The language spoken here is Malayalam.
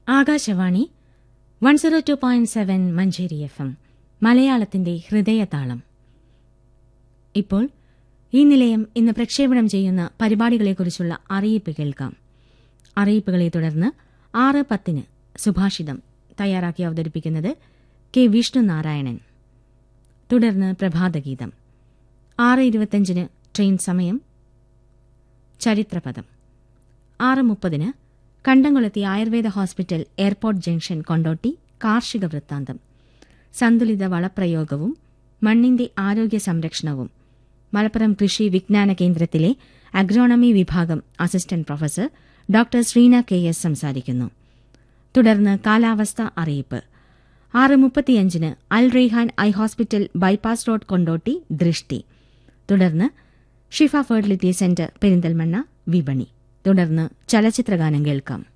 Akashvani one zero two point seven Manjeri F M മലയാളത്തിന്റെ ഹൃദയതാളം ഇപ്പോൾ ഈ നിലയം ഇന്ന് പ്രക്ഷേപണം ചെയ്യുന്ന പരിപാടികളെക്കുറിച്ചുള്ള അറിയിപ്പ് കേൾക്കാം അറിയിപ്പുകളെ തുടർന്ന് ആറ് പത്തിന് സുഭാഷിതം തയ്യാറാക്കി അവതരിപ്പിക്കുന്നത് കെ വിഷ്ണുനാരായണൻ തുടർന്ന് പ്രഭാതഗീതം ആറ് ഇരുപത്തഞ്ചിന് ട്രെയിൻ സമയം ചരിത്രപദം ആറ് മുപ്പതിന് കണ്ടംകുളത്തി Ayurveda hospital airport junction Kondotty കാർഷിക വൃത്താന്തം സന്തുലിത വളപ്രയോഗവും മണ്ണിന്റെ ആരോഗ്യ സംരക്ഷണവും മലപ്പുറം കൃഷി വിജ്ഞാന കേന്ദ്രത്തിലെ അഗ്രോണമി വിഭാഗം assistant professor doctor Sreena K S സംസാരിക്കുന്നു തുടർന്ന് കാലാവസ്ഥ അറിയിപ്പ് ആറ് മുപ്പത്തിയഞ്ചിന് Al Raihan eye hospital bypass road Kondotty Drishti തുടർന്ന് ഷിഫ ഫെർട്ടിലിറ്റി സെന്റർ പെരിന്തൽമണ്ണ വിപണി തുടർന്ന് ചലച്ചിത്രഗാനം കേൾക്കാം